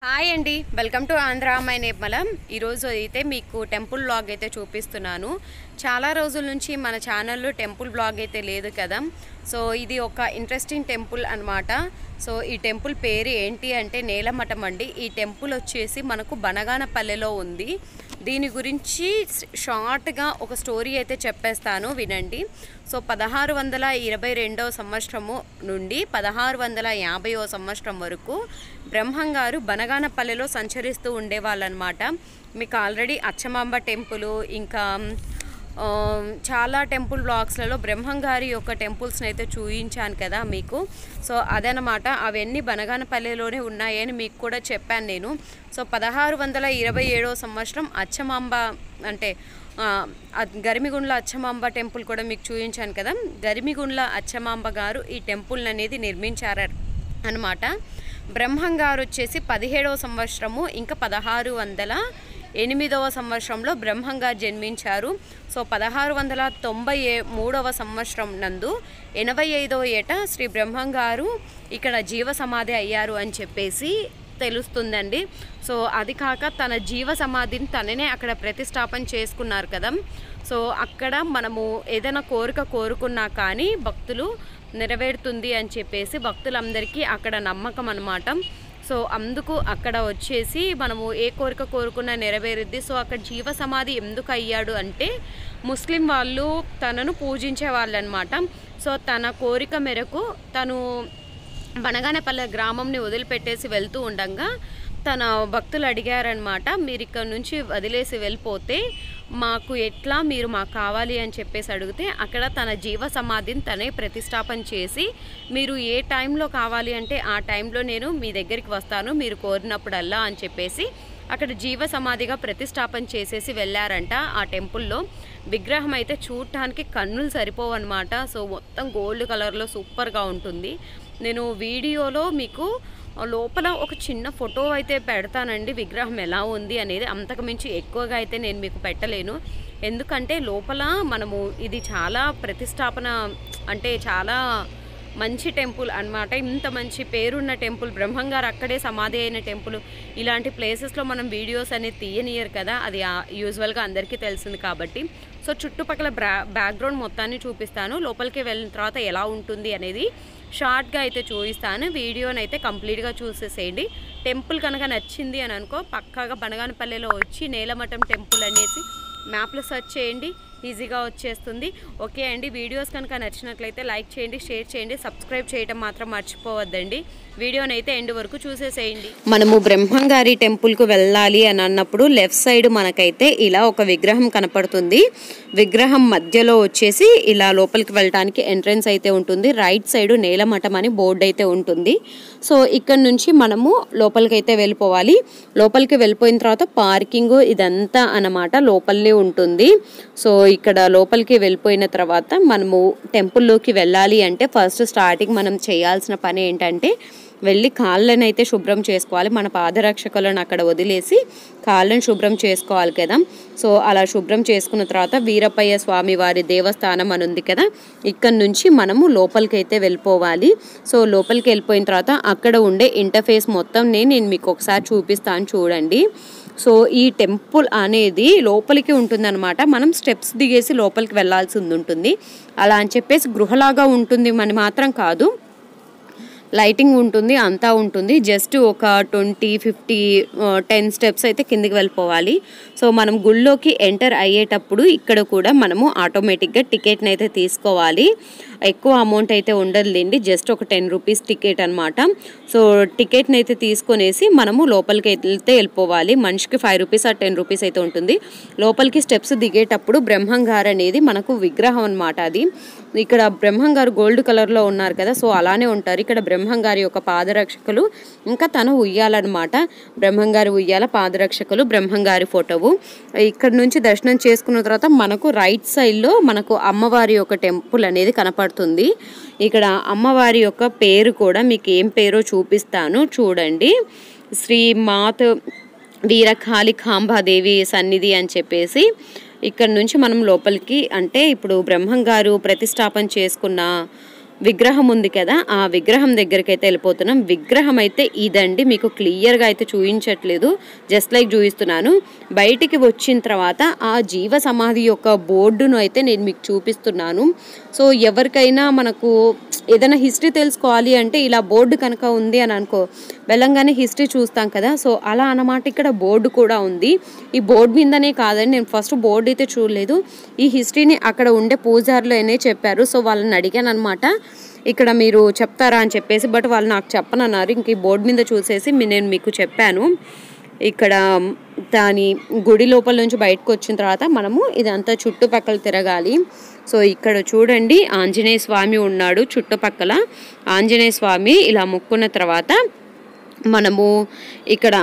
hi అండి welcome to Andhra my నేపమలం ఈరోజు అయితే మీకు టెంపుల్ బ్లాగ్ అయితే చూపిస్తున్నాను చాలా రోజుల నుంచి మన ఛానల్లో టెంపుల్ బ్లాగ్ అయితే లేదు కదా సో ఇది ఒక ఇంట్రెస్టింగ్ టెంపుల్ అన్నమాట సో ఈ టెంపుల్ పేరు ఏంటి అంటే నేలమఠం అండి ఈ టెంపుల్ వచ్చేసి మనకు బనగానపల్లెలో ఉంది దీని గురించి షార్ట్గా ఒక స్టోరీ అయితే చెప్పేస్తాను వినండి సో పదహారు వందల ఇరవై రెండవ సంవత్సరము నుండి పదహారు వందల యాభైవ సంవత్సరం వరకు బ్రహ్మం గారు బనగానపల్లెలో సంచరిస్తూ ఉండేవాళ్ళనమాట మీకు ఆల్రెడీ అచ్చమాంబ టెంపుల్ ఇంకా ఆ, చాలా టెంపుల్ బ్లాగ్స్లలో బ్రహ్మం గారి యొక్క టెంపుల్స్ని అయితే చూయించాను కదా మీకు సో అదనమాట అవన్నీ బనగానపల్లెలోనే ఉన్నాయని మీకు కూడా చెప్పాను నేను సో పదహారు వందల ఇరవై ఏడవ సంవత్సరం అచ్చమాంబ అంటే ఆ, అద్- గరిమిగుండ్ల అచ్చమాంబ టెంపుల్ కూడా మీకు చూపించాను కదా గరిమిగుండ్ల అచ్చమాంబ గారు ఈ టెంపుల్ అనేది నిర్మించారు అనమాట బ్రహ్మం గారు వచ్చేసి పదిహేడవ సంవత్సరము ఇంకా పదహారు వందల ఎనిమిదవ సంవత్సరంలో బ్రహ్మంగా జన్మించారు సో పదహారు వందల తొంభై ఏ- మూడవ సంవత్సరం నందు ఎనభై ఐదవ ఏట శ్రీ బ్రహ్మం గారు ఇక్కడ జీవ సమాధి అయ్యారు అని చెప్పేసి తెలుస్తుందండి సో అది కాక తన జీవ సమాధిని తననే అక్కడ ప్రతిష్టాపన చేసుకున్నారు కదా సో అక్కడ మనము ఏదైనా కోరిక కోరుకున్నా కానీ భక్తులు నెరవేరుతుంది అని చెప్పేసి భక్తులందరికీ అక్కడ నమ్మకం అన్నమాట సో అందుకు అక్కడ వచ్చేసి మనము ఏ కోరిక కోరుకున్నా నెరవేరుద్ది సో అక్కడ జీవ సమాధి ఎందుకు అయ్యాడు అంటే ముస్లిం వాళ్ళు తనను పూజించే వాళ్ళు అనమాట సో తన కోరిక మేరకు తను బనగానపల్లె గ్రామంని వదిలిపెట్టేసి వెళ్తూ ఉండగా తన భక్తులు అడిగారనమాట మీరు ఇక్కడ నుంచి వదిలేసి వెళ్ళిపోతే మాకు ఎట్లా మీరు మాకు కావాలి అని చెప్పేసి అడిగితే అక్కడ తన జీవ సమాధిని తనే ప్రతిష్టాపన చేసి మీరు ఏ టైంలో కావాలి అంటే ఆ టైంలో నేను మీ దగ్గరికి వస్తాను మీరు కోరినప్పుడల్లా అని చెప్పేసి అక్కడ జీవ సమాధిగా ప్రతిష్టాపన చేసేసి వెళ్ళారంట ఆ టెంపుల్లో విగ్రహం అయితే చూడటానికి కన్నులు సరిపోవన్నమాట సో మొత్తం గోల్డ్ కలర్లో సూపర్గా ఉంటుంది నేను వీడియోలో మీకు లోపల ఒక చిన్న ఫోటో అయితే పెడతానండి విగ్రహం ఎలా ఉంది అనేది అంతకుమించి ఎక్కువగా అయితే నేను మీకు పెట్టలేను ఎందుకంటే లోపల మనము ఇది చాలా ప్రతిష్టాపన అంటే చాలా మంచి టెంపుల్ అన్నమాట ఇంత మంచి పేరున్న టెంపుల్ బ్రహ్మంగారు అక్కడే సమాధి అయిన టెంపుల్ ఇలాంటి ప్లేసెస్లో మనం వీడియోస్ అనేది తీయనియరు కదా అది యూజువల్గా అందరికీ తెలిసింది కాబట్టి సో చుట్టుపక్కల బ్రా బ్యాక్గ్రౌండ్ మొత్తాన్ని చూపిస్తాను లోపలికి వెళ్ళిన తర్వాత ఎలా ఉంటుంది అనేది షార్ట్గా అయితే చూపిస్తాను వీడియోని అయితే కంప్లీట్గా చూసేసేయండి టెంపుల్ కనుక నచ్చింది అని అనుకో పక్కాగా బనగానపల్లెలో వచ్చి నేలమఠం టెంపుల్ అనేసి మ్యాప్లో సెర్చ్ చేయండి ఈజీగా వచ్చేస్తుంది ఓకే అండి వీడియోస్ కనుక నచ్చినట్లయితే లైక్ చేయండి షేర్ చేయండి సబ్స్క్రైబ్ చేయడం మాత్రం మర్చిపోవద్దండి వీడియోని అయితే ఎండ్ వరకు చూసేసేయండి మనము బ్రహ్మంగారి టెంపుల్కు వెళ్ళాలి అని అన్నప్పుడు లెఫ్ట్ సైడ్ మనకైతే ఇలా ఒక విగ్రహం కనపడుతుంది విగ్రహం మధ్యలో వచ్చేసి ఇలా లోపలికి వెళ్ళడానికి ఎంట్రన్స్ అయితే ఉంటుంది రైట్ సైడ్ నేలమఠం అని బోర్డు అయితే ఉంటుంది సో ఇక్కడ నుంచి మనము లోపలికి అయితే వెళ్ళిపోవాలి లోపలికి వెళ్ళిపోయిన తర్వాత పార్కింగ్ ఇదంతా అన్నమాట లోపలనే ఉంటుంది సో ఇక్కడ లోపలికి వెళ్ళిపోయిన తర్వాత మనము టెంపుల్లోకి వెళ్ళాలి అంటే ఫస్ట్ స్టార్టింగ్ మనం చేయాల్సిన పని ఏంటంటే వెళ్ళి కాళ్ళని అయితే శుభ్రం చేసుకోవాలి మన పాదరక్షకులను అక్కడ వదిలేసి కాళ్ళని శుభ్రం చేసుకోవాలి కదా సో అలా శుభ్రం చేసుకున్న తర్వాత వీరప్పయ్య స్వామి వారి దేవస్థానం అని ఉంది కదా ఇక్కడ నుంచి మనము లోపలికి అయితే వెళ్ళిపోవాలి సో లోపలికి వెళ్ళిపోయిన తర్వాత అక్కడ ఉండే ఇంటర్ఫేస్ మొత్తం నేను మీకు ఒకసారి చూపిస్తాను చూడండి సో ఈ టెంపుల్ అనేది లోపలికి ఉంటుందన్నమాట మనం స్టెప్స్ దిగేసి లోపలికి వెళ్ళాల్సి ఉంటుంది అలా అని చెప్పేసి గృహలాగా ఉంటుంది అని మాత్రం కాదు లైటింగ్ ఉంటుంది అంతా ఉంటుంది జస్ట్ ఒక ట్వంటీ ఫిఫ్టీ టెన్ స్టెప్స్ అయితే కిందికి వెళ్ళిపోవాలి సో మనం గుళ్ళోకి ఎంటర్ అయ్యేటప్పుడు ఇక్కడ కూడా మనము ఆటోమేటిక్గా టికెట్ని అయితే తీసుకోవాలి ఎక్కువ అమౌంట్ అయితే ఉండదులేండి జస్ట్ ఒక టెన్ రూపీస్ టికెట్ అనమాట సో టికెట్ని అయితే తీసుకొనేసి మనము లోపలికి వెళ్తే వెళ్ళిపోవాలి మనిషికి ఫైవ్ రూపీస్ ఆ టెన్ రూపీస్ అయితే ఉంటుంది లోపలికి స్టెప్స్ దిగేటప్పుడు బ్రహ్మంగారు అనేది మనకు విగ్రహం అనమాట అది ఇక్కడ బ్రహ్మంగారు గోల్డ్ కలర్లో ఉన్నారు కదా సో అలానే ఉంటారు ఇక్కడ బ్రహ్మంగారి యొక్క పాదరక్షకులు ఇంకా తను ఉయ్యాలన్నమాట బ్రహ్మంగారి ఉయ్యాల పాదరక్షకులు బ్రహ్మంగారి ఫోటోవు ఇక్కడ నుంచి దర్శనం చేసుకున్న తర్వాత మనకు రైట్ సైడ్లో మనకు అమ్మవారి యొక్క టెంపుల్ అనేది కనపడుతుంది ఇక్కడ అమ్మవారి యొక్క పేరు కూడా మీకు ఏం పేరో చూపిస్తాను చూడండి శ్రీ మాత వీరకాళి కాంబాదేవి సన్నిధి అని చెప్పేసి ఇక్కడ నుంచి మనం లోపలికి అంటే ఇప్పుడు బ్రహ్మం గారు ప్రతిష్టాపన చేసుకున్న విగ్రహం ఉంది కదా ఆ విగ్రహం దగ్గరికి అయితే వెళ్ళిపోతున్నాం విగ్రహం అయితే ఇదండి మీకు క్లియర్గా అయితే చూపించట్లేదు జస్ట్ లైక్ చూపిస్తున్నాను బయటికి వచ్చిన తర్వాత ఆ జీవ సమాధి యొక్క బోర్డును అయితే నేను మీకు చూపిస్తున్నాను సో ఎవరికైనా మనకు ఏదైనా హిస్టరీ తెలుసుకోవాలి అంటే ఇలా బోర్డు కనుక ఉంది అని అనుకో వెళ్ళంగానే హిస్టరీ చూస్తాం కదా సో అలా అన్నమాట ఇక్కడ బోర్డు కూడా ఉంది ఈ బోర్డు మీదనే కాదండి నేను ఫస్ట్ బోర్డు అయితే చూడలేదు ఈ హిస్టరీని అక్కడ ఉండే పూజారులు అనే చెప్పారు సో వాళ్ళని అడిగాను అనమాట ఇక్కడ మీరు చెప్తారా అని చెప్పేసి బట్ వాళ్ళు నాకు చెప్పనన్నారు ఇంక ఈ బోర్డు మీద చూసేసి మీ- నేను మీకు చెప్పాను ఇక్కడ దాని గుడి లోపల నుంచి బయటకు వచ్చిన తర్వాత మనము ఇదంతా చుట్టుపక్కల తిరగాలి సో ఇక్కడ చూడండి ఆంజనేయ స్వామి ఉన్నాడు చుట్టుపక్కల ఆంజనేయ స్వామి ఇలా మొక్కున్న తర్వాత మనము ఇక్కడ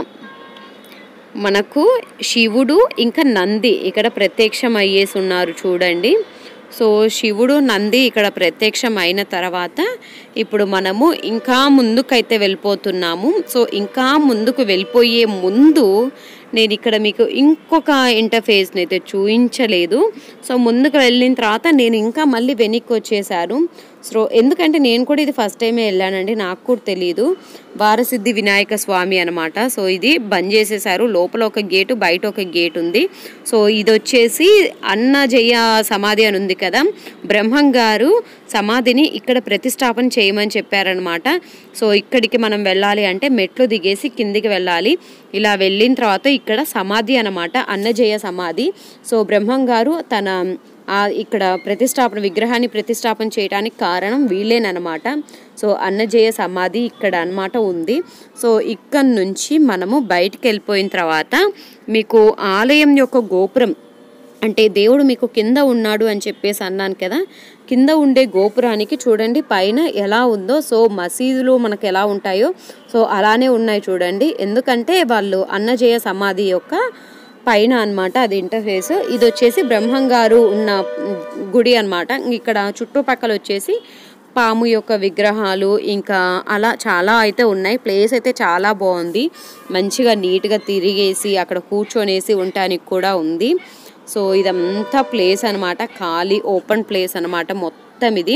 మనకు శివుడు ఇంకా నంది ఇక్కడ ప్రత్యక్షం అయ్యేసి ఉన్నారు చూడండి సో శివుడు నంది ఇక్కడ ప్రత్యక్షం అయిన తర్వాత ఇప్పుడు మనము ఇంకా ముందుకైతే వెళ్ళిపోతున్నాము సో ఇంకా ముందుకు వెళ్ళిపోయే ముందు నేను ఇక్కడ మీకు ఇంకొక ఇంటర్ఫేస్ని అయితే చూపించలేదు సో ముందుకు వెళ్ళిన తర్వాత నేను ఇంకా మళ్ళీ వెనక్కి వచ్చేసాను సో ఎందుకంటే నేను కూడా ఇది ఫస్ట్ టైమే వెళ్ళానండి నాకు కూడా తెలియదు వారసిద్ధి వినాయక స్వామి అనమాట సో ఇది బంద్ చేసేసారు లోపల ఒక గేటు బయట ఒక గేట్ ఉంది సో ఇది వచ్చేసి అన్నజయ్య సమాధి అని ఉంది కదా బ్రహ్మం గారు సమాధిని ఇక్కడ ప్రతిష్టాపన చేయమని చెప్పారనమాట సో ఇక్కడికి మనం వెళ్ళాలి అంటే మెట్లు దిగేసి కిందికి వెళ్ళాలి ఇలా వెళ్ళిన తర్వాత ఇక్కడ సమాధి అనమాట అన్నజయ్య సమాధి సో బ్రహ్మం గారు తన ఆ ఇక్కడ ప్రతిష్టాపన విగ్రహాన్ని ప్రతిష్టాపన చేయడానికి కారణం వీళ్ళేనమాట సో అన్నజయ సమాధి ఇక్కడ అన్నమాట ఉంది సో ఇక్కడ నుంచి మనము బయటికి వెళ్ళిపోయిన తర్వాత మీకు ఆలయం యొక్క గోపురం అంటే దేవుడు మీకు కింద ఉన్నాడు అని చెప్పేసి అన్నాను కదా కింద ఉండే గోపురానికి చూడండి పైన ఎలా ఉందో సో మసీదులు మనకు ఎలా ఉంటాయో సో అలానే ఉన్నాయి చూడండి ఎందుకంటే వాళ్ళు అన్నజయ సమాధి యొక్క పైన అన్నమాట అది ఇంటర్ఫేస్ ఇది వచ్చేసి బ్రహ్మం గారు ఉన్న గుడి అన్నమాట ఇక్కడ చుట్టుపక్కల వచ్చేసి పాము యొక్క విగ్రహాలు ఇంకా అలా చాలా అయితే ఉన్నాయి ప్లేస్ అయితే చాలా బాగుంది మంచిగా నీట్గా తిరిగేసి అక్కడ కూర్చొనేసి ఉండటానికి కూడా ఉంది సో ఇదంతా ప్లేస్ అన్నమాట ఖాళీ ఓపెన్ ప్లేస్ అన్నమాట మొత్తం ఇది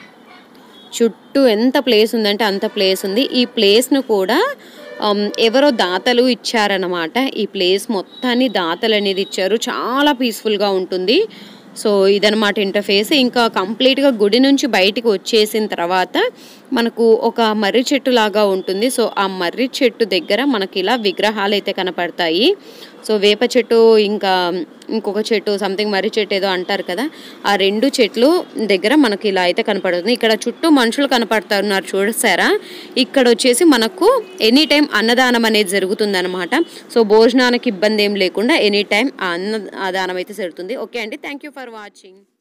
చుట్టూ ఎంత ప్లేస్ ఉందంటే అంత ప్లేస్ ఉంది ఈ ప్లేస్ను కూడా um, ఎవరో దాతలు ఇచ్చారనమాట ఈ ప్లేస్ మొత్తాన్ని దాతలు అనేది ఇచ్చారు చాలా పీస్ఫుల్గా ఉంటుంది సో ఇదనమాట ఇంటర్ఫేస్ ఇంకా కంప్లీట్గా గుడి నుంచి బయటికి వచ్చేసిన తర్వాత మనకు ఒక మర్రి చెట్టు లాగా ఉంటుంది సో ఆ మర్రి చెట్టు దగ్గర మనకి ఇలా విగ్రహాలు అయితే కనపడతాయి సో వేప చెట్టు ఇంకా ఇంకొక చెట్టు సంథింగ్ మర్రి చెట్టు ఏదో అంటారు కదా ఆ రెండు చెట్లు దగ్గర మనకి ఇలా అయితే కనపడుతుంది ఇక్కడ చుట్టూ మనుషులు కనపడుతున్నారు చూసారా ఇక్కడ వచ్చేసి మనకు ఎనీ టైం అన్నదానం అనేది జరుగుతుంది అనమాట సో భోజనానికి ఇబ్బంది ఏం లేకుండా ఎనీ టైం ఆ అన్నదానం అయితే జరుగుతుంది ఓకే అండి థ్యాంక్ యూ ఫర్ వాచింగ్